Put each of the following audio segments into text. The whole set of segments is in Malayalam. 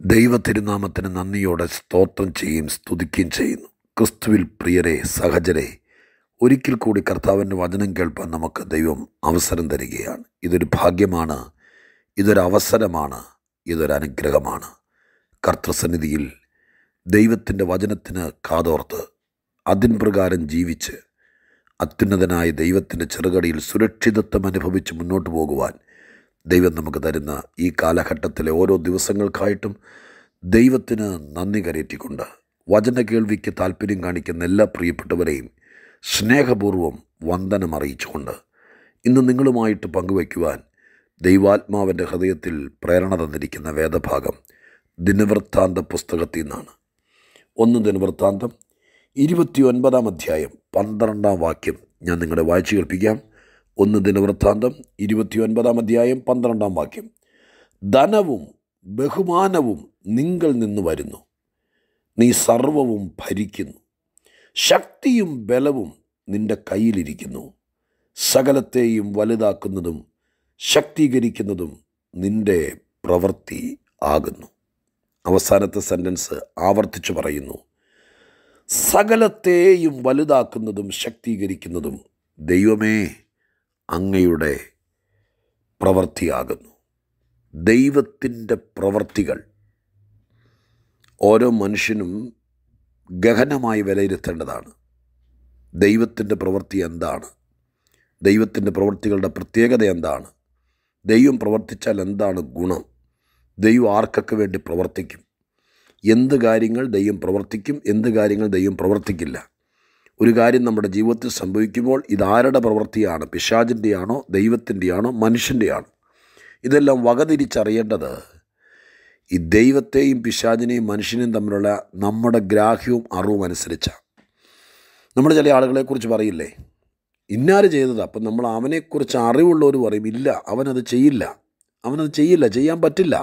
ദൈവ തിരുനാമത്തിന് നന്ദിയോടെ സ്തോത്രം ചെയ്യുകയും സ്തുതിക്കുകയും ചെയ്യുന്നു ക്രിസ്തുവിൽ പ്രിയരെ സഹജരെ ഒരിക്കൽ കൂടി കർത്താവിൻ്റെ വചനം കേൾപ്പാൻ നമുക്ക് ദൈവം അവസരം തരികയാണ് ഇതൊരു ഭാഗ്യമാണ് ഇതൊരു അവസരമാണ് ഇതൊരു അനുഗ്രഹമാണ് കർത്തൃസന്നിധിയിൽ ദൈവത്തിൻ്റെ വചനത്തിന് കാതോർത്ത് അതിൻ പ്രകാരം ജീവിച്ച് അത്യുന്നതനായ ദൈവത്തിൻ്റെ ചെറുകടിയിൽ സുരക്ഷിതത്വം അനുഭവിച്ച് മുന്നോട്ട് പോകുവാൻ ദൈവം നമുക്ക് തരുന്ന ഈ കാലഘട്ടത്തിലെ ഓരോ ദിവസങ്ങൾക്കായിട്ടും ദൈവത്തിന് നന്ദി കരയറ്റിക്കൊണ്ട് വചന കേൾവിക്ക് താല്പര്യം കാണിക്കുന്ന എല്ലാ പ്രിയപ്പെട്ടവരെയും സ്നേഹപൂർവ്വം വന്ദനം അറിയിച്ചുകൊണ്ട് ഇന്ന് നിങ്ങളുമായിട്ട് പങ്കുവയ്ക്കുവാൻ ദൈവാത്മാവിൻ്റെ ഹൃദയത്തിൽ പ്രേരണ തന്നിരിക്കുന്ന വേദഭാഗം ദിനവൃത്താന്ത പുസ്തകത്തിൽ നിന്നാണ് ഒന്ന് ദിനവൃത്താന്തം ഇരുപത്തി ഒൻപതാം അധ്യായം പന്ത്രണ്ടാം വാക്യം ഞാൻ നിങ്ങളെ വായിച്ചു കേൾപ്പിക്കാം ഒന്ന് ദിനവൃത്താന്തം ഇരുപത്തി ഒൻപതാം അധ്യായം പന്ത്രണ്ടാം വാക്യം ധനവും ബഹുമാനവും നിങ്ങൾ നിന്ന് വരുന്നു നീ സർവവും ഭരിക്കുന്നു ശക്തിയും ബലവും നിന്റെ കയ്യിലിരിക്കുന്നു സകലത്തെയും വലുതാക്കുന്നതും ശക്തീകരിക്കുന്നതും നിന്റെ പ്രവൃത്തി ആകുന്നു അവസാനത്തെ സെൻറ്റൻസ് ആവർത്തിച്ചു പറയുന്നു സകലത്തെയും വലുതാക്കുന്നതും ശക്തീകരിക്കുന്നതും ദൈവമേ അങ്ങയുടെ പ്രവൃത്തിയാകുന്നു ദൈവത്തിൻ്റെ പ്രവൃത്തികൾ ഓരോ മനുഷ്യനും ഗഹനമായി വിലയിരുത്തേണ്ടതാണ് ദൈവത്തിൻ്റെ പ്രവൃത്തി എന്താണ് ദൈവത്തിൻ്റെ പ്രവൃത്തികളുടെ പ്രത്യേകത എന്താണ് ദൈവം പ്രവർത്തിച്ചാൽ എന്താണ് ഗുണം ദൈവം ആർക്കൊക്കെ വേണ്ടി പ്രവർത്തിക്കും എന്ത് കാര്യങ്ങൾ ദൈവം പ്രവർത്തിക്കും എന്ത് കാര്യങ്ങൾ ദൈവം പ്രവർത്തിക്കില്ല ഒരു കാര്യം നമ്മുടെ ജീവിതത്തിൽ സംഭവിക്കുമ്പോൾ ഇതാരുടെ പ്രവൃത്തിയാണ് പിശാചിൻ്റെയാണോ ദൈവത്തിൻ്റെയാണോ മനുഷ്യൻ്റെയാണോ ഇതെല്ലാം വകതിരിച്ചറിയേണ്ടത് ഈ ദൈവത്തെയും പിശാചിനെയും മനുഷ്യനെയും തമ്മിലുള്ള നമ്മുടെ ഗ്രാഹ്യവും അറിവും അനുസരിച്ചാണ് നമ്മൾ ചില ആളുകളെക്കുറിച്ച് പറയില്ലേ ഇന്നാര് ചെയ്തത് അപ്പം നമ്മൾ അവനെക്കുറിച്ച് അറിവുള്ളവർ പറയും ഇല്ല അവനത് ചെയ്യില്ല അവനത് ചെയ്യില്ല ചെയ്യാൻ പറ്റില്ല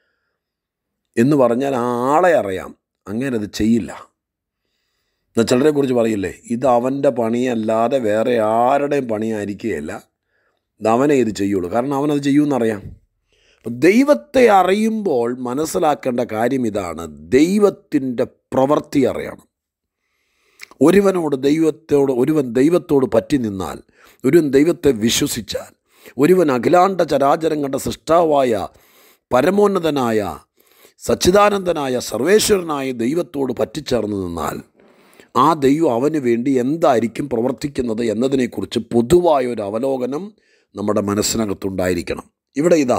എന്ന് പറഞ്ഞാൽ ആ ആളെ അറിയാം അങ്ങനെ അത് ചെയ്യില്ല എന്നാൽ ചിലരെക്കുറിച്ച് പറയില്ലേ ഇത് അവൻ്റെ പണിയല്ലാതെ വേറെ ആരുടെയും പണിയായിരിക്കുകയല്ല ഇത് അവനെ ഇത് ചെയ്യുള്ളൂ കാരണം അവനത് ചെയ്യുമെന്നറിയാം അപ്പം ദൈവത്തെ അറിയുമ്പോൾ മനസ്സിലാക്കേണ്ട കാര്യം ഇതാണ് ദൈവത്തിൻ്റെ പ്രവൃത്തി അറിയണം ഒരുവനോട് ദൈവത്തോട് ഒരുവൻ ദൈവത്തോട് പറ്റി നിന്നാൽ ഒരുവൻ ദൈവത്തെ വിശ്വസിച്ചാൽ ഒരുവൻ അഖിലാണ്ട ചരാചരം കണ്ട സൃഷ്ടാവായ പരമോന്നതനായ സച്ചിദാനന്ദനായ സർവേശ്വരനായ ദൈവത്തോട് പറ്റിച്ചേർന്ന് നിന്നാൽ ആ ദൈവം അവന് വേണ്ടി എന്തായിരിക്കും പ്രവർത്തിക്കുന്നത് എന്നതിനെക്കുറിച്ച് പൊതുവായ ഒരു അവലോകനം നമ്മുടെ മനസ്സിനകത്തുണ്ടായിരിക്കണം ഇവിടെ ഇതാ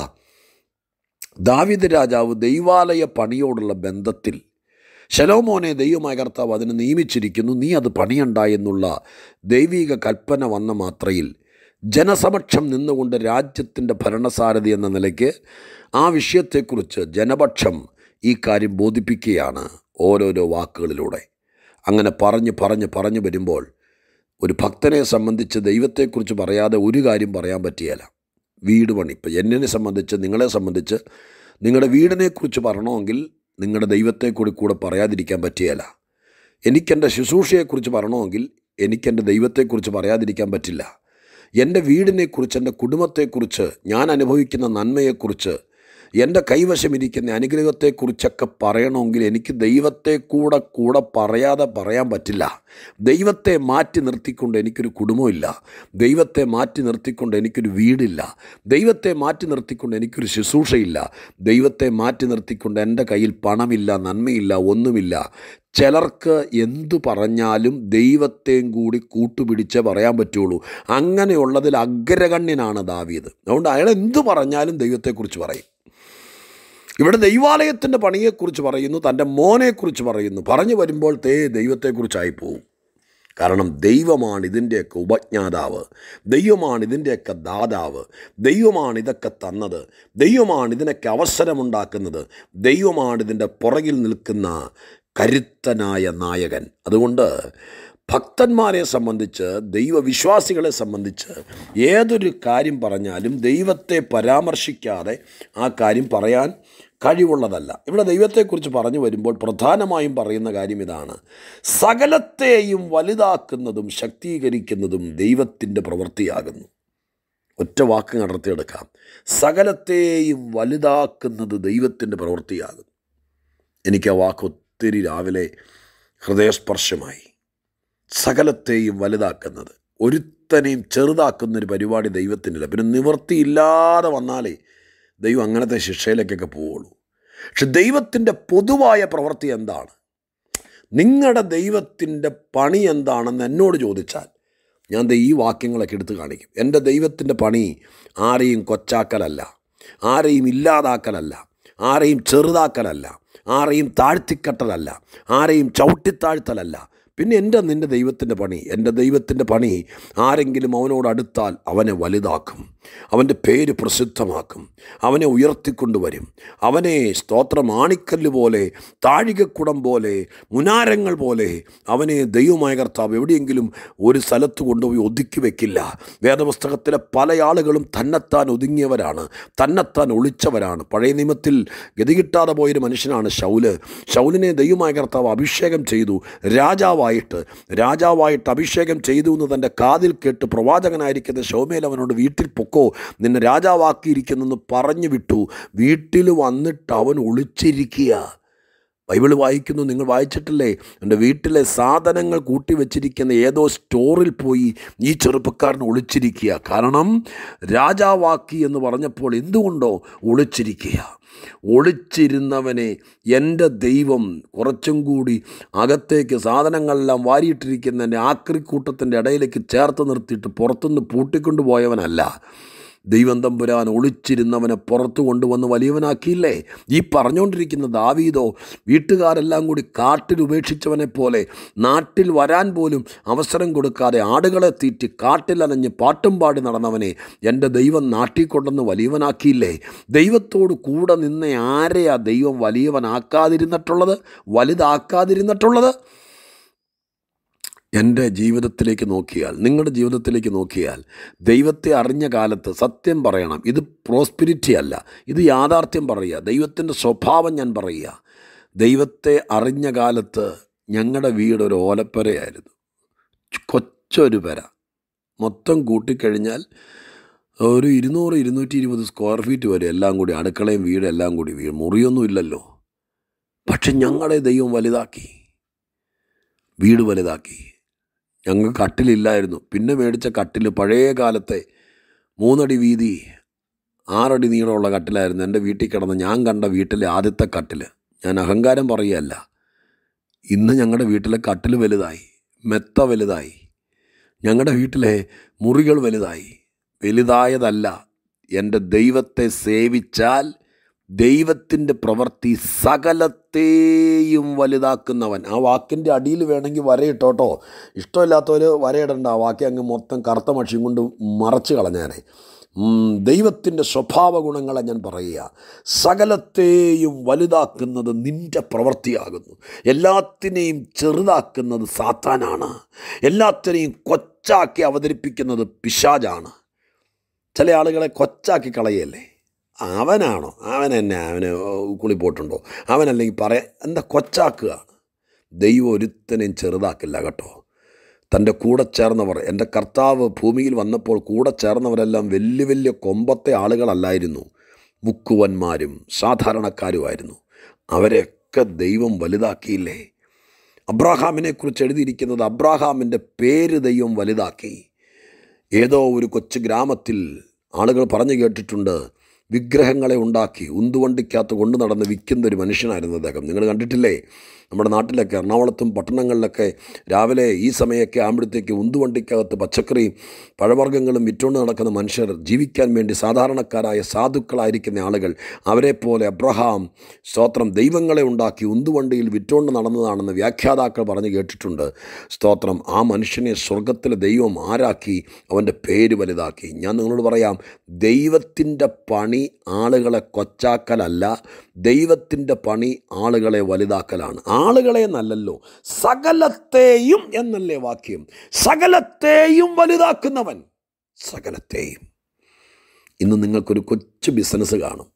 ദാവിദ് രാജാവ് ദൈവാലയ പണിയോടുള്ള ബന്ധത്തിൽ ശലോമോനെ ദൈവമായ കർത്താവ് അതിന് നിയമിച്ചിരിക്കുന്നു നീ അത് പണിയണ്ട എന്നുള്ള ദൈവിക കൽപ്പന വന്ന മാത്രയിൽ ജനസമക്ഷം നിന്നുകൊണ്ട് രാജ്യത്തിൻ്റെ ഭരണസാരഥി എന്ന നിലയ്ക്ക് ആ വിഷയത്തെക്കുറിച്ച് ജനപക്ഷം ഈ കാര്യം ബോധിപ്പിക്കുകയാണ് ഓരോരോ വാക്കുകളിലൂടെ അങ്ങനെ പറഞ്ഞ് പറഞ്ഞ് പറഞ്ഞു വരുമ്പോൾ ഒരു ഭക്തനെ സംബന്ധിച്ച് ദൈവത്തെക്കുറിച്ച് പറയാതെ ഒരു കാര്യം പറയാൻ പറ്റിയല്ല വീട് പണി ഇപ്പം എന്നെ സംബന്ധിച്ച് നിങ്ങളെ സംബന്ധിച്ച് നിങ്ങളുടെ വീടിനെക്കുറിച്ച് പറയണമെങ്കിൽ നിങ്ങളുടെ ദൈവത്തെ കൂടി കൂടെ പറയാതിരിക്കാൻ പറ്റിയല്ല എനിക്കെൻ്റെ ശുശ്രൂഷയെക്കുറിച്ച് പറയണമെങ്കിൽ എനിക്കെൻ്റെ ദൈവത്തെക്കുറിച്ച് പറയാതിരിക്കാൻ പറ്റില്ല എൻ്റെ വീടിനെക്കുറിച്ച് എൻ്റെ കുടുംബത്തെക്കുറിച്ച് ഞാൻ അനുഭവിക്കുന്ന നന്മയെക്കുറിച്ച് എൻ്റെ കൈവശമിരിക്കുന്ന അനുഗ്രഹത്തെക്കുറിച്ചൊക്കെ പറയണമെങ്കിൽ എനിക്ക് ദൈവത്തെ കൂടെ കൂടെ പറയാതെ പറയാൻ പറ്റില്ല ദൈവത്തെ മാറ്റി നിർത്തിക്കൊണ്ട് എനിക്കൊരു കുടുംബമില്ല ദൈവത്തെ മാറ്റി നിർത്തിക്കൊണ്ട് എനിക്കൊരു വീടില്ല ദൈവത്തെ മാറ്റി നിർത്തിക്കൊണ്ട് എനിക്കൊരു ശുശ്രൂഷയില്ല ദൈവത്തെ മാറ്റി നിർത്തിക്കൊണ്ട് എൻ്റെ കയ്യിൽ പണമില്ല നന്മയില്ല ഒന്നുമില്ല ചിലർക്ക് എന്തു പറഞ്ഞാലും ദൈവത്തെയും കൂടി കൂട്ടുപിടിച്ചേ പറയാൻ പറ്റുള്ളൂ അങ്ങനെയുള്ളതിൽ അഗ്രഗണ്യനാണ് ദാവീദ് അതുകൊണ്ട് അയാൾ എന്തു പറഞ്ഞാലും ദൈവത്തെക്കുറിച്ച് പറയും ഇവിടെ ദൈവാലയത്തിൻ്റെ പണിയെക്കുറിച്ച് പറയുന്നു തൻ്റെ മോനെക്കുറിച്ച് പറയുന്നു പറഞ്ഞു വരുമ്പോൾ തേ ദൈവത്തെക്കുറിച്ചായി പോവും കാരണം ദൈവമാണ് ഇതിൻ്റെയൊക്കെ ഉപജ്ഞാതാവ് ദൈവമാണ് ഇതിൻ്റെയൊക്കെ ദാതാവ് ദൈവമാണ് ഇതൊക്കെ തന്നത് ദൈവമാണ് ഇതിനൊക്കെ അവസരമുണ്ടാക്കുന്നത് ദൈവമാണ് ഇതിൻ്റെ പുറകിൽ നിൽക്കുന്ന കരുത്തനായ നായകൻ അതുകൊണ്ട് ഭക്തന്മാരെ സംബന്ധിച്ച് ദൈവവിശ്വാസികളെ സംബന്ധിച്ച് ഏതൊരു കാര്യം പറഞ്ഞാലും ദൈവത്തെ പരാമർശിക്കാതെ ആ കാര്യം പറയാൻ കഴിവുള്ളതല്ല ഇവിടെ ദൈവത്തെക്കുറിച്ച് പറഞ്ഞു വരുമ്പോൾ പ്രധാനമായും പറയുന്ന കാര്യം ഇതാണ് സകലത്തെയും വലുതാക്കുന്നതും ശക്തീകരിക്കുന്നതും ദൈവത്തിൻ്റെ പ്രവൃത്തിയാകുന്നു ഒറ്റ വാക്ക് നടത്തിയെടുക്കാം സകലത്തെയും വലുതാക്കുന്നത് ദൈവത്തിൻ്റെ പ്രവൃത്തിയാകും എനിക്ക് ആ വാക്ക് ഒത്തിരി രാവിലെ ഹൃദയസ്പർശമായി സകലത്തെയും വലുതാക്കുന്നത് ഒരുത്തനെയും ചെറുതാക്കുന്നൊരു പരിപാടി ദൈവത്തിനില്ല പിന്നെ നിവൃത്തിയില്ലാതെ വന്നാലേ ദൈവം അങ്ങനത്തെ ശിക്ഷയിലേക്കൊക്കെ പോവുള്ളൂ പക്ഷെ ദൈവത്തിൻ്റെ പൊതുവായ പ്രവൃത്തി എന്താണ് നിങ്ങളുടെ ദൈവത്തിൻ്റെ പണി എന്താണെന്ന് എന്നോട് ചോദിച്ചാൽ ഞാൻ ദേ ഈ വാക്യങ്ങളൊക്കെ എടുത്ത് കാണിക്കും എൻ്റെ ദൈവത്തിൻ്റെ പണി ആരെയും കൊച്ചാക്കലല്ല ആരെയും ഇല്ലാതാക്കലല്ല ആരെയും ചെറുതാക്കലല്ല ആരെയും താഴ്ത്തിക്കട്ടലല്ല ആരെയും ചവിട്ടിത്താഴ്ത്തലല്ല പിന്നെ എൻ്റെ നിൻ്റെ ദൈവത്തിൻ്റെ പണി എൻ്റെ ദൈവത്തിൻ്റെ പണി ആരെങ്കിലും അവനോട് അടുത്താൽ അവനെ വലുതാക്കും അവൻ്റെ പേര് പ്രസിദ്ധമാക്കും അവനെ ഉയർത്തിക്കൊണ്ടുവരും അവനെ സ്തോത്രം ആണിക്കല്ല് പോലെ താഴികക്കുടം പോലെ മുനാരങ്ങൾ പോലെ അവനെ ദൈവമായ കർത്താവ് എവിടെയെങ്കിലും ഒരു സ്ഥലത്ത് കൊണ്ടുപോയി ഒതുക്കി വെക്കില്ല വേദപുസ്തകത്തിലെ പല ആളുകളും തന്നെത്താൻ ഒതുങ്ങിയവരാണ് തന്നെത്താൻ ഒളിച്ചവരാണ് പഴയ നിയമത്തിൽ ഗതികിട്ടാതെ പോയൊരു മനുഷ്യനാണ് ശൗല് ശൗലിനെ ദൈവമായ കർത്താവ് അഭിഷേകം ചെയ്തു രാജാവായിട്ട് രാജാവായിട്ട് അഭിഷേകം ചെയ്തു എന്ന് തൻ്റെ കാതിൽ കേട്ട് പ്രവാചകനായിരിക്കുന്ന ശൗമേൽ അവനോട് വീട്ടിൽ പൊക്കോ നിന്നെ രാജാവാക്കിയിരിക്കുന്നെന്ന് പറഞ്ഞു വിട്ടു വീട്ടിൽ വന്നിട്ട് അവൻ ഒളിച്ചിരിക്കുക ബൈബിൾ വായിക്കുന്നു നിങ്ങൾ വായിച്ചിട്ടില്ലേ എൻ്റെ വീട്ടിലെ സാധനങ്ങൾ കൂട്ടി വെച്ചിരിക്കുന്ന ഏതോ സ്റ്റോറിൽ പോയി ഈ ചെറുപ്പക്കാരൻ ഒളിച്ചിരിക്കുക കാരണം രാജാവാക്കി എന്ന് പറഞ്ഞപ്പോൾ എന്തുകൊണ്ടോ ഒളിച്ചിരിക്കുക ഒളിച്ചിരുന്നവനെ എൻ്റെ ദൈവം കുറച്ചും കൂടി അകത്തേക്ക് സാധനങ്ങളെല്ലാം വാരിയിട്ടിരിക്കുന്ന എൻ്റെ ആക്രിക്കൂട്ടത്തിൻ്റെ ഇടയിലേക്ക് ചേർത്ത് നിർത്തിയിട്ട് പുറത്തുനിന്ന് പൂട്ടിക്കൊണ്ടു പോയവനല്ല ദൈവം തമ്പുരാൻ ഒളിച്ചിരുന്നവനെ പുറത്തു കൊണ്ടുവന്ന് വലിയവനാക്കിയില്ലേ ഈ പറഞ്ഞുകൊണ്ടിരിക്കുന്ന ദാവീദോ വീട്ടുകാരെല്ലാം കൂടി കാട്ടിൽ ഉപേക്ഷിച്ചവനെ പോലെ നാട്ടിൽ വരാൻ പോലും അവസരം കൊടുക്കാതെ ആടുകളെ തീറ്റി കാട്ടിലനഞ്ഞ് പാട്ടും പാടി നടന്നവനെ എൻ്റെ ദൈവം നാട്ടിൽ കൊണ്ടുവന്ന് വലിയവനാക്കിയില്ലേ ദൈവത്തോട് കൂടെ നിന്ന ആരെയാ ദൈവം വലിയവനാക്കാതിരുന്നിട്ടുള്ളത് വലുതാക്കാതിരുന്നിട്ടുള്ളത് എൻ്റെ ജീവിതത്തിലേക്ക് നോക്കിയാൽ നിങ്ങളുടെ ജീവിതത്തിലേക്ക് നോക്കിയാൽ ദൈവത്തെ അറിഞ്ഞ കാലത്ത് സത്യം പറയണം ഇത് പ്രോസ്പിരിറ്റി അല്ല ഇത് യാഥാർത്ഥ്യം പറയുക ദൈവത്തിൻ്റെ സ്വഭാവം ഞാൻ പറയുക ദൈവത്തെ അറിഞ്ഞ കാലത്ത് ഞങ്ങളുടെ വീട് ഒരു ഓലപ്പരയായിരുന്നു കൊച്ചൊരു പെര മൊത്തം കൂട്ടിക്കഴിഞ്ഞാൽ ഒരു ഇരുന്നൂറ് ഇരുന്നൂറ്റി ഇരുപത് സ്ക്വയർ ഫീറ്റ് വരെ എല്ലാം കൂടി അടുക്കളയും വീടും എല്ലാം കൂടി വീട് മുറിയൊന്നും ഇല്ലല്ലോ പക്ഷെ ഞങ്ങളെ ദൈവം വലുതാക്കി വീട് വലുതാക്കി ഞങ്ങൾ കട്ടിലില്ലായിരുന്നു പിന്നെ മേടിച്ച കട്ടിൽ പഴയ കാലത്തെ മൂന്നടി വീതി ആറടി നീളമുള്ള കട്ടിലായിരുന്നു എൻ്റെ വീട്ടിൽ കിടന്ന് ഞാൻ കണ്ട വീട്ടിലെ ആദ്യത്തെ കട്ടിൽ ഞാൻ അഹങ്കാരം പറയുകയല്ല ഇന്ന് ഞങ്ങളുടെ വീട്ടിലെ കട്ടിൽ വലുതായി മെത്ത വലുതായി ഞങ്ങളുടെ വീട്ടിലെ മുറികൾ വലുതായി വലുതായതല്ല എൻ്റെ ദൈവത്തെ സേവിച്ചാൽ ദൈവത്തിൻ്റെ പ്രവൃത്തി സകലത്തെയും വലുതാക്കുന്നവൻ ആ വാക്കിൻ്റെ അടിയിൽ വേണമെങ്കിൽ വരയിട്ടോട്ടോ ഇഷ്ടമില്ലാത്തവർ വരയിടണ്ട ആ വാക്യം അങ്ങ് മൊത്തം കറുത്ത മഷിയും കൊണ്ട് മറച്ച് കളഞ്ഞാനെ ദൈവത്തിൻ്റെ സ്വഭാവ ഗുണങ്ങളെ ഞാൻ പറയുക സകലത്തെയും വലുതാക്കുന്നത് നിൻ്റെ പ്രവൃത്തിയാകുന്നു എല്ലാത്തിനെയും ചെറുതാക്കുന്നത് സാത്താനാണ് എല്ലാത്തിനെയും കൊച്ചാക്കി അവതരിപ്പിക്കുന്നത് പിശാജാണ് ചില ആളുകളെ കൊച്ചാക്കി കളയല്ലേ അവനാണോ അവൻ എന്നെ അവന് കുളിപ്പോട്ടുണ്ടോ അവനല്ലെങ്കിൽ പറയാം എന്താ കൊച്ചാക്കുകയാണ് ദൈവം ഒരുത്തനെയും ചെറുതാക്കില്ല കേട്ടോ തൻ്റെ കൂടെ ചേർന്നവർ എൻ്റെ കർത്താവ് ഭൂമിയിൽ വന്നപ്പോൾ കൂടെ ചേർന്നവരെല്ലാം വലിയ വലിയ കൊമ്പത്തെ ആളുകളല്ലായിരുന്നു മുക്കുവന്മാരും സാധാരണക്കാരുമായിരുന്നു അവരെയൊക്കെ ദൈവം വലുതാക്കിയില്ലേ അബ്രാഹാമിനെക്കുറിച്ച് എഴുതിയിരിക്കുന്നത് അബ്രാഹാമിൻ്റെ പേര് ദൈവം വലുതാക്കി ഏതോ ഒരു കൊച്ചു ഗ്രാമത്തിൽ ആളുകൾ പറഞ്ഞു കേട്ടിട്ടുണ്ട് വിഗ്രഹങ്ങളെ ഉണ്ടാക്കി ഉന്തുവണ്ടിക്കകത്ത് കൊണ്ടു നടന്ന് വിൽക്കുന്ന ഒരു മനുഷ്യനായിരുന്നു അദ്ദേഹം നിങ്ങൾ കണ്ടിട്ടില്ലേ നമ്മുടെ നാട്ടിലൊക്കെ എറണാകുളത്തും പട്ടണങ്ങളിലൊക്കെ രാവിലെ ഈ സമയമൊക്കെ ആകുമ്പോഴത്തേക്ക് ഉന്തുവണ്ടിക്കകത്ത് പച്ചക്കറിയും പഴവർഗ്ഗങ്ങളും വിറ്റുകൊണ്ട് നടക്കുന്ന മനുഷ്യർ ജീവിക്കാൻ വേണ്ടി സാധാരണക്കാരായ സാധുക്കളായിരിക്കുന്ന ആളുകൾ അവരെപ്പോലെ അബ്രഹാം സ്തോത്രം ദൈവങ്ങളെ ഉണ്ടാക്കി ഉന്തുവണ്ടിയിൽ വിറ്റുകൊണ്ട് നടന്നതാണെന്ന് വ്യാഖ്യാതാക്കൾ പറഞ്ഞു കേട്ടിട്ടുണ്ട് സ്തോത്രം ആ മനുഷ്യനെ സ്വർഗത്തിലെ ദൈവം ആരാക്കി അവൻ്റെ പേര് വലുതാക്കി ഞാൻ നിങ്ങളോട് പറയാം ദൈവത്തിൻ്റെ പണി ആളുകളെ കൊച്ചാക്കലല്ല ദൈവത്തിൻ്റെ പണി ആളുകളെ വലുതാക്കലാണ് ആളുകളെ എന്നല്ലല്ലോ സകലത്തെയും എന്നല്ലേ വാക്യം സകലത്തെയും വലുതാക്കുന്നവൻ സകലത്തെയും ഇന്ന് നിങ്ങൾക്കൊരു കൊച്ചു ബിസിനസ് കാണും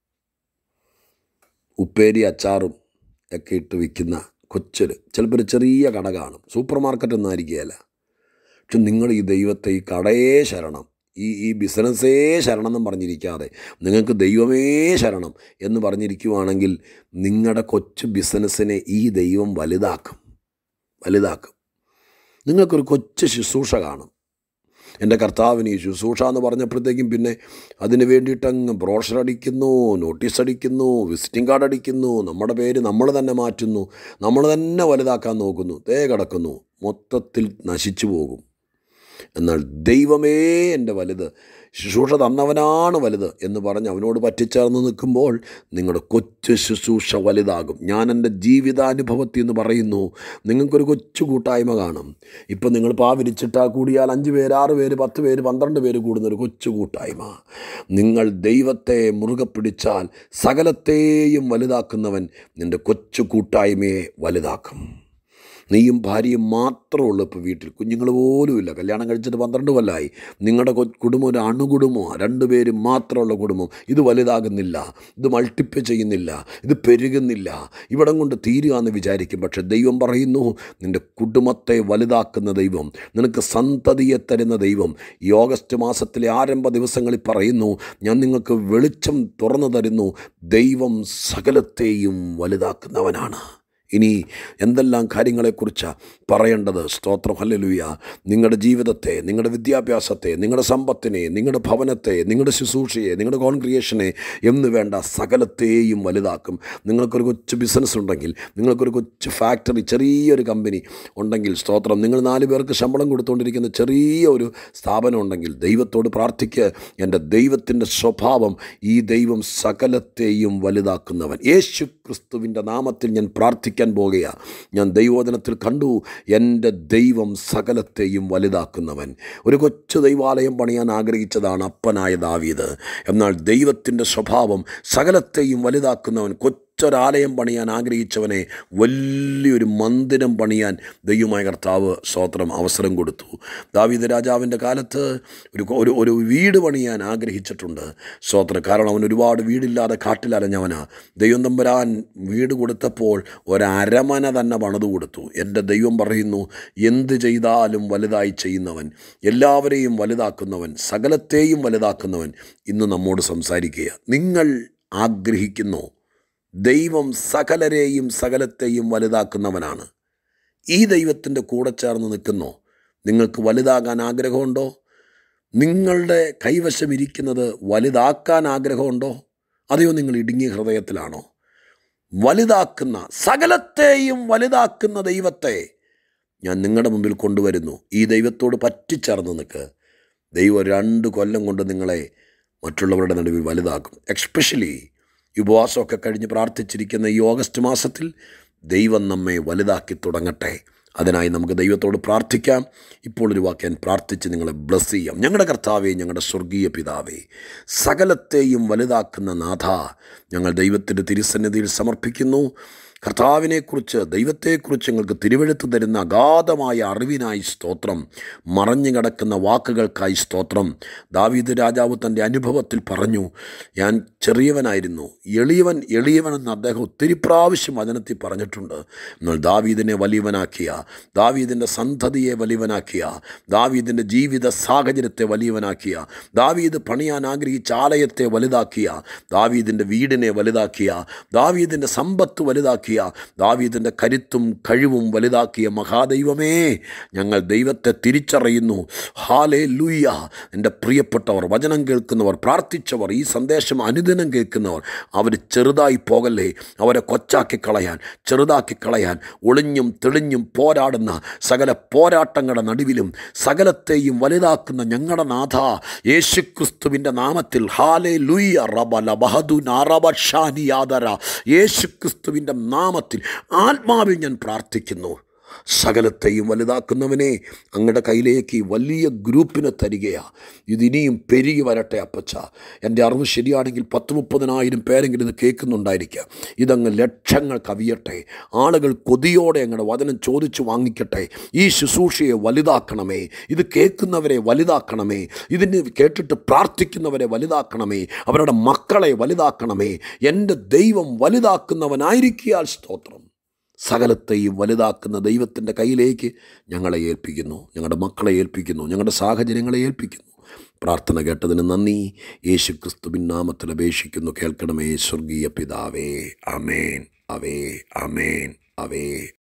ഉപ്പേരി അച്ചാറും ഒക്കെ ഇട്ട് വിൽക്കുന്ന കൊച്ചൊരു ചിലപ്പോൾ ഒരു ചെറിയ കട കാണും സൂപ്പർ മാർക്കറ്റ് ഒന്നും ആയിരിക്കുകയല്ല പക്ഷെ നിങ്ങൾ ഈ ദൈവത്തെ ഈ കടയേ ശരണം ഈ ഈ ബിസിനസ്സേ ശരണം എന്നും പറഞ്ഞിരിക്കാതെ നിങ്ങൾക്ക് ദൈവമേ ശരണം എന്ന് പറഞ്ഞിരിക്കുവാണെങ്കിൽ നിങ്ങളുടെ കൊച്ചു ബിസിനസ്സിനെ ഈ ദൈവം വലുതാക്കും വലുതാക്കും നിങ്ങൾക്കൊരു കൊച്ചു ശുശ്രൂഷ കാണും എൻ്റെ കർത്താവിന് ഈ ശുശ്രൂഷ എന്ന് പറഞ്ഞപ്പോഴത്തേക്കും പിന്നെ അതിന് വേണ്ടിയിട്ട് അങ്ങ് ബ്രോഷർ അടിക്കുന്നു നോട്ടീസ് അടിക്കുന്നു വിസിറ്റിംഗ് കാർഡ് അടിക്കുന്നു നമ്മുടെ പേര് നമ്മൾ തന്നെ മാറ്റുന്നു നമ്മൾ തന്നെ വലുതാക്കാൻ നോക്കുന്നു തേ കിടക്കുന്നു മൊത്തത്തിൽ നശിച്ചു പോകും എന്നാൽ ദൈവമേ എൻ്റെ വലുത് ശുശ്രൂഷ തന്നവനാണ് വലുത് എന്ന് പറഞ്ഞ് അവനോട് പറ്റിച്ചേർന്ന് നിൽക്കുമ്പോൾ നിങ്ങളുടെ കൊച്ചു ശുശ്രൂഷ വലുതാകും ഞാൻ എൻ്റെ ജീവിതാനുഭവത്തിൽ എന്ന് പറയുന്നു നിങ്ങൾക്കൊരു കൊച്ചു കൂട്ടായ്മ കാണും ഇപ്പം നിങ്ങൾ പാവിരിച്ചിട്ടാ കൂടിയാൽ അഞ്ച് പേര് ആറ് പേര് പത്ത് പേര് പന്ത്രണ്ട് പേര് കൂടുന്ന ഒരു കൊച്ചു കൂട്ടായ്മ നിങ്ങൾ ദൈവത്തെ മുറുകെ പിടിച്ചാൽ സകലത്തെയും വലുതാക്കുന്നവൻ നിൻ്റെ കൊച്ചു കൂട്ടായ്മയെ വലുതാക്കും നീയും ഭാര്യയും മാത്രമേ ഉള്ളൂ ഇപ്പോൾ വീട്ടിൽ കുഞ്ഞുങ്ങൾ പോലും ഇല്ല കല്യാണം കഴിച്ചിട്ട് പന്ത്രണ്ട് കൊല്ലമായി നിങ്ങളുടെ കൊ- കുടുംബം ഒരു അണുകുടുംബമാണ് രണ്ടുപേര് മാത്രമുള്ള കുടുംബം ഇത് വലുതാകുന്നില്ല ഇത് മൾട്ടിപ്ലൈ ചെയ്യുന്നില്ല ഇത് പെരുകുന്നില്ല ഇവിടം കൊണ്ട് തീരുക എന്ന് വിചാരിക്കും പക്ഷെ ദൈവം പറയുന്നു നിൻ്റെ കുടുംബത്തെ വലുതാക്കുന്ന ദൈവം നിനക്ക് സന്തതിയെ തരുന്ന ദൈവം ഈ ഓഗസ്റ്റ് മാസത്തിലെ ആരംഭ ദിവസങ്ങളിൽ പറയുന്നു ഞാൻ നിങ്ങൾക്ക് വെളിച്ചം തുറന്നു തരുന്നു ദൈവം സകലത്തെയും വലുതാക്കുന്നവനാണ് ഇനി എന്തെല്ലാം കാര്യങ്ങളെക്കുറിച്ചാണ് പറയേണ്ടത് സ്തോത്രം ഹല്ലേലൂയ നിങ്ങളുടെ ജീവിതത്തെ നിങ്ങളുടെ വിദ്യാഭ്യാസത്തെ നിങ്ങളുടെ സമ്പത്തിനെ നിങ്ങളുടെ ഭവനത്തെ നിങ്ങളുടെ ശുശ്രൂഷയെ നിങ്ങളുടെ കോൺക്രിയേഷനെ എന്ന് വേണ്ട സകലത്തെയും വലുതാക്കും നിങ്ങൾക്കൊരു കൊച്ചു ബിസിനസ് ഉണ്ടെങ്കിൽ നിങ്ങൾക്കൊരു കൊച്ചു ഫാക്ടറി ചെറിയൊരു കമ്പനി ഉണ്ടെങ്കിൽ സ്തോത്രം നിങ്ങൾ നാല് പേർക്ക് ശമ്പളം കൊടുത്തുകൊണ്ടിരിക്കുന്ന ചെറിയ ഒരു സ്ഥാപനം ഉണ്ടെങ്കിൽ ദൈവത്തോട് പ്രാർത്ഥിക്കുക എൻ്റെ ദൈവത്തിൻ്റെ സ്വഭാവം ഈ ദൈവം സകലത്തെയും വലുതാക്കുന്നവൻ യേശു ക്രിസ്തുവിൻ്റെ നാമത്തിൽ ഞാൻ പ്രാർത്ഥിക്കാൻ പോകുകയാണ് ഞാൻ ദൈവോധനത്തിൽ കണ്ടു എൻ്റെ ദൈവം സകലത്തെയും വലുതാക്കുന്നവൻ ഒരു കൊച്ചു ദൈവാലയം പണിയാൻ ആഗ്രഹിച്ചതാണ് അപ്പനായ ദാവീദ് എന്നാൽ ദൈവത്തിൻ്റെ സ്വഭാവം സകലത്തെയും വലുതാക്കുന്നവൻ കൊച്ചൊരാലയം പണിയാൻ ആഗ്രഹിച്ചവനെ വലിയൊരു മന്ദിരം പണിയാൻ ദൈവമായ കർത്താവ് സ്തോത്രം അവസരം കൊടുത്തു ദാവീദ് രാജാവിൻ്റെ കാലത്ത് ഒരു ഒരു ഒരു വീട് പണിയാൻ ആഗ്രഹിച്ചിട്ടുണ്ട് സ്തോത്രം കാരണം അവൻ ഒരുപാട് വീടില്ലാതെ കാട്ടിലലഞ്ഞവനാ ദൈവം തമ്പുരാൻ വീട് കൊടുത്തപ്പോൾ ഒരരമന തന്നെ പണിത് കൊടുത്തു എൻ്റെ ദൈവം പറയുന്നു എന്ത് ചെയ്താലും വലുതായി ചെയ്യുന്നവൻ എല്ലാവരെയും വലുതാക്കുന്നവൻ സകലത്തെയും വലുതാക്കുന്നവൻ ഇന്ന് നമ്മോട് സംസാരിക്കുക നിങ്ങൾ ആഗ്രഹിക്കുന്നു ദൈവം സകലരെയും സകലത്തെയും വലുതാക്കുന്നവനാണ് ഈ ദൈവത്തിൻ്റെ കൂടെ ചേർന്ന് നിൽക്കുന്നോ നിങ്ങൾക്ക് വലുതാകാൻ ആഗ്രഹമുണ്ടോ നിങ്ങളുടെ കൈവശം ഇരിക്കുന്നത് വലുതാക്കാൻ ആഗ്രഹമുണ്ടോ അതെയോ നിങ്ങൾ ഇടുങ്ങിയ ഹൃദയത്തിലാണോ വലുതാക്കുന്ന സകലത്തെയും വലുതാക്കുന്ന ദൈവത്തെ ഞാൻ നിങ്ങളുടെ മുമ്പിൽ കൊണ്ടുവരുന്നു ഈ ദൈവത്തോട് പറ്റിച്ചേർന്ന് നിൽക്ക് ദൈവം രണ്ട് കൊല്ലം കൊണ്ട് നിങ്ങളെ മറ്റുള്ളവരുടെ നടുവിൽ വലുതാക്കും എക്സ്പെഷ്യലി ഈ ഉപവാസമൊക്കെ കഴിഞ്ഞ് പ്രാർത്ഥിച്ചിരിക്കുന്ന ഈ ഓഗസ്റ്റ് മാസത്തിൽ ദൈവം നമ്മെ വലുതാക്കി തുടങ്ങട്ടെ അതിനായി നമുക്ക് ദൈവത്തോട് പ്രാർത്ഥിക്കാം ഇപ്പോൾ ഒരു വാക്യാൻ പ്രാർത്ഥിച്ച് നിങ്ങളെ ബ്ലസ് ചെയ്യാം ഞങ്ങളുടെ കർത്താവേ ഞങ്ങളുടെ സ്വർഗീയ പിതാവേ സകലത്തെയും വലുതാക്കുന്ന നാഥ ഞങ്ങൾ ദൈവത്തിൻ്റെ തിരുസന്നിധിയിൽ സമർപ്പിക്കുന്നു കർത്താവിനെക്കുറിച്ച് ദൈവത്തെക്കുറിച്ച് ഞങ്ങൾക്ക് തിരുവെഴുത്ത് തരുന്ന അഗാധമായ അറിവിനായി സ്തോത്രം മറഞ്ഞു കിടക്കുന്ന വാക്കുകൾക്കായി സ്തോത്രം ദാവീദ് രാജാവ് തൻ്റെ അനുഭവത്തിൽ പറഞ്ഞു ഞാൻ ചെറിയവനായിരുന്നു എളിയവൻ എളിയവനെന്ന് അദ്ദേഹം ഒത്തിരി പ്രാവശ്യം വചനത്തിൽ പറഞ്ഞിട്ടുണ്ട് എന്നാൽ ദാവീദിനെ വലിയവനാക്കിയ ദാവീദിൻ്റെ സന്തതിയെ വലിയവനാക്കിയ ദാവീദിൻ്റെ ജീവിത സാഹചര്യത്തെ വലിയവനാക്കിയ ദാവീദ് പണിയാൻ ആഗ്രഹിച്ച ആലയത്തെ വലുതാക്കിയ ദാവീദിൻ്റെ വീടിനെ വലുതാക്കിയ ദാവീദിൻ്റെ സമ്പത്ത് വലുതാക്കിയ ദാവീദിൻ്റെ കരുത്തും കഴിവും വലുതാക്കിയ മഹാദൈവമേ ഞങ്ങൾ ദൈവത്തെ തിരിച്ചറിയുന്നു ഹാലേ ലൂയ എൻ്റെ പ്രിയപ്പെട്ടവർ വചനം കേൾക്കുന്നവർ പ്രാർത്ഥിച്ചവർ ഈ സന്ദേശം അനുദിനം കേൾക്കുന്നവർ അവർ ചെറുതായി പോകല്ലേ അവരെ കൊച്ചാക്കി കളയാൻ ചെറുതാക്കി കളയാൻ ഒളിഞ്ഞും തെളിഞ്ഞും പോരാടുന്ന സകല പോരാട്ടങ്ങളുടെ നടുവിലും സകലത്തെയും വലുതാക്കുന്ന ഞങ്ങളുടെ നാഥ യേശുക്രിസ്തുവിൻ്റെ നാമത്തിൽ ഹാലേ ലൂയ റബല ബഹദു നാറബ ഷാനി യാദര യേശുക്രിസ്തുവിൻ്റെ നാമത്തിൽ ആത്മാവിൽ ഞാൻ പ്രാർത്ഥിക്കുന്നു സകലത്തെയും വലുതാക്കുന്നവനെ അങ്ങയുടെ കയ്യിലേക്ക് ഈ വലിയ ഗ്രൂപ്പിനെ തരികയാണ് ഇതിനിയും പെരുകി വരട്ടെ അപ്പച്ച എൻ്റെ അറിവ് ശരിയാണെങ്കിൽ പത്ത് മുപ്പതിനായിരം പേരെങ്കിലും ഇത് കേൾക്കുന്നുണ്ടായിരിക്കാം ഇതങ്ങ് ലക്ഷങ്ങൾ കവിയട്ടെ ആളുകൾ കൊതിയോടെ അങ്ങയുടെ വചനം ചോദിച്ചു വാങ്ങിക്കട്ടെ ഈ ശുശ്രൂഷയെ വലുതാക്കണമേ ഇത് കേൾക്കുന്നവരെ വലുതാക്കണമേ ഇതിന് കേട്ടിട്ട് പ്രാർത്ഥിക്കുന്നവരെ വലുതാക്കണമേ അവരുടെ മക്കളെ വലുതാക്കണമേ എൻ്റെ ദൈവം വലുതാക്കുന്നവനായിരിക്കിയാൽ സ്തോത്രം സകലത്തെയും വലുതാക്കുന്ന ദൈവത്തിൻ്റെ കയ്യിലേക്ക് ഞങ്ങളെ ഏൽപ്പിക്കുന്നു ഞങ്ങളുടെ മക്കളെ ഏൽപ്പിക്കുന്നു ഞങ്ങളുടെ സാഹചര്യങ്ങളെ ഏൽപ്പിക്കുന്നു പ്രാർത്ഥന കേട്ടതിന് നന്ദി യേശു ക്രിസ്തുവിൻ നാമത്തിൽ അപേക്ഷിക്കുന്നു കേൾക്കണമേ സ്വർഗീയ പിതാവേ അമേൻ അവേ അമേൻ അവേ